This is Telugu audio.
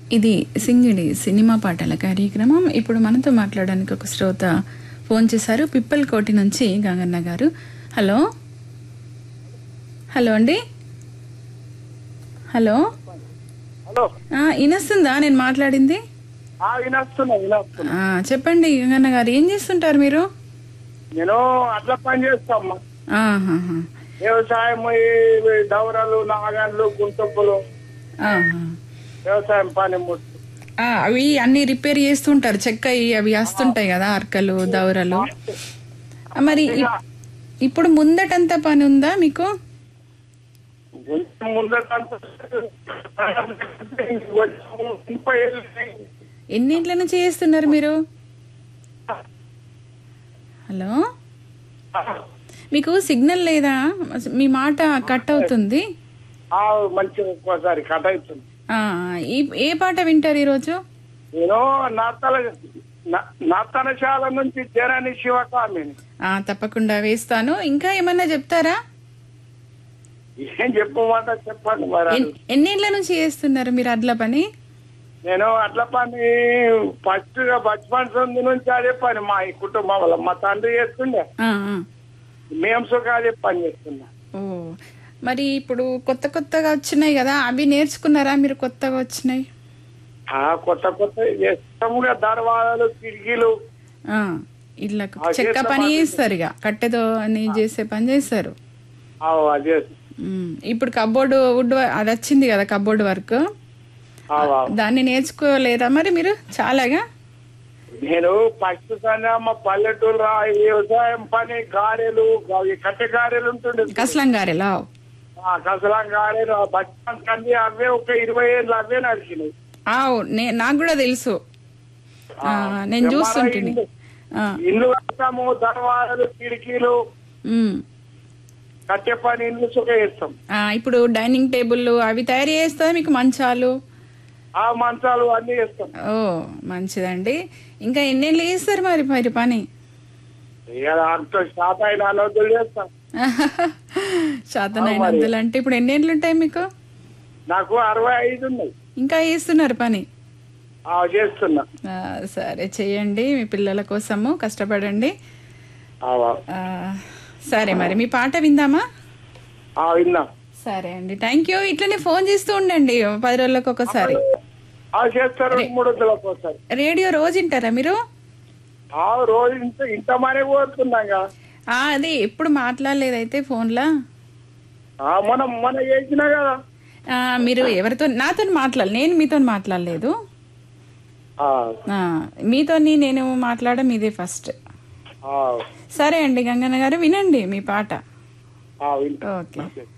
ఇది సింగిడి సినిమా పాటల కార్యక్రమం ఇప్పుడు మనతో మాట్లాడడానికి ఒక శ్రోత ఫోన్ చేశారు పిప్పల్ కోటి నుంచి గంగన్న గారు హలో హలో అండి హలో హలో ఆ, ఇనస్తుందా నేను మాట్లాడింది ఆ, వినొస్తున్నా వినొస్తున్నా ఆ, చెప్పండి గంగన్న గారు ఏం చేస్తుంటారు మీరు నేను అట్లా పని చేస్తామ్మా ఆహాహా. వ్యవసాయం ఈ దౌరలు నాగన్లు గుంటప్పులు ఆహా. వ్యవసాయం పని ముట్టు ఆ, అవి అన్ని రిపేర్ చేస్తుంటారు చెక్క అవి అవి వస్తుంటాయి కదా అర్కలు దౌరలు ఆ, మరి ఇప్- ఇప్పుడు ముందటంతా పని ఉందా మీకు కొంచెం ముందటంతా ముప్పై ఏళ్ళు ఎన్నింట్ల నుంచి చేస్తున్నారు మీరు హలో మీకు సిగ్నల్ లేదా మీ మాట కట్ అవుతుంది ఆ, మంచిగా ఒక్కోసారి కట్ అవుతుంది ఆ, ఈ- ఏ పాట వింటారు ఈరోజు నేను నాతల నర్తనశాల నుంచి జరాని శివకామిని ఆ, తప్పకుండా వేస్తాను ఇంకా ఏమన్నా చెప్తారా ఏం చెప్పమంట చెప్పండి మరి ఎన్- ఎన్నేళ్ల నుంచి చేస్తున్నారు మీరు అడ్ల పని నేను అట్ల పని ఫస్ట్ గా బచ్పన్ సంది నుంచి అదే పని మా ఈ కుటుంబంలో మా తండ్రి చేస్తుండే ఆ, ఆ. మేము సుఖ అదే పని చేస్తున్నా ఓ మరి ఇప్పుడు కొత్త కొత్తగా వచ్చినాయి కదా అవి నేర్చుకున్నారా మీరు కొత్తగా వచ్చినాయి ఆ కొత్త కొత్త చేస్తాముగా దర్వాజాలు కిటికీలు ఆ, ఇళ్ళకు ఆ, చెక్క చేస్తాం పని అది. చేస్తారు ఇక కట్టెతో అని చేసే పని చేస్తారు ఆ, అదే ఉమ్, ఇప్పుడు కబోర్డ్ వుడ్ వ- అది వచ్చింది కదా కబోర్డ్ వర్క్ ఆ, ఆ. దాన్ని నేర్చుకోలేదా మరి మీరు చాలాగా నేను ఫస్ట్ కన్నా మా పల్లెటూరు రా ఈ వ్యవసాయం పని గారెలు అవి కట్టె గారెలు ఉంటుండే కసలం గారెలా ఆ కసలం గారెలు ఆ బచ్పన్ కంది అవే ఒక ఇరవై ఏళ్ళు అవే నడిచినాయి ఆవు నే- నాకు కూడా తెలుసు ఆ, నేను చూస్తుంటిని ఆ, ఇల్లు కడతాము దర్వాజాలు కిటికీలు ఉమ్. కట్టె పని ఇల్లు సుఖ చేస్తాం ఆ, ఇప్పుడు డైనింగ్ టేబుల్ అవి తయారు చేస్తా మీకు మంచాలు ఆ మంచాలు అన్ని చేస్తాం ఓ మంచిదండి ఇంకా ఎన్నేళ్ళు చేస్తారు మరి మరి పని ఇక అంత శాత అయిన అనవద్దులు చేస్తాం శాతనైన వద్దులు అంటే ఇప్పుడు ఎన్నేళ్ళు ఉంటాయి మీకు నాకు అరవై ఐదు ఉన్నాయి ఇంకా చేస్తున్నారు పని ఆ చేస్తున్నా ఆ, సరే చెయ్యండి మీ పిల్లల కోసము కష్టపడండి ఆ, ఆ, సరే మరి మీ పాట విందామా ఆ, విన్నా సరే అండి థ్యాంక్ యూ ఇట్లనే ఫోన్ చేస్తూ ఉండండి పది రోజులకు ఒకసారి ఆ చేస్తారు మూడు వందలకు ఒకసారి రేడియో రోజు వింటారా మీరు ఆ రోజు ఇంత ఇంత మనీ పోతున్నాగా ఆ, అది ఎప్పుడు మాట్లాడలేదైతే ఫోన్లో ఆ, మనం మన చేసినా కదా ఆ, మీరు ఎవరితో నాతో మాట్లాడ నేను మీతో మాట్లాడలేదు ఆ, ఆ, మీతోని నేను మాట్లాడడం ఇదే ఫస్ట్ ఆ, సరే అండి గంగన్న గారు వినండి మీ పాట ఆ, వింటా ఓకే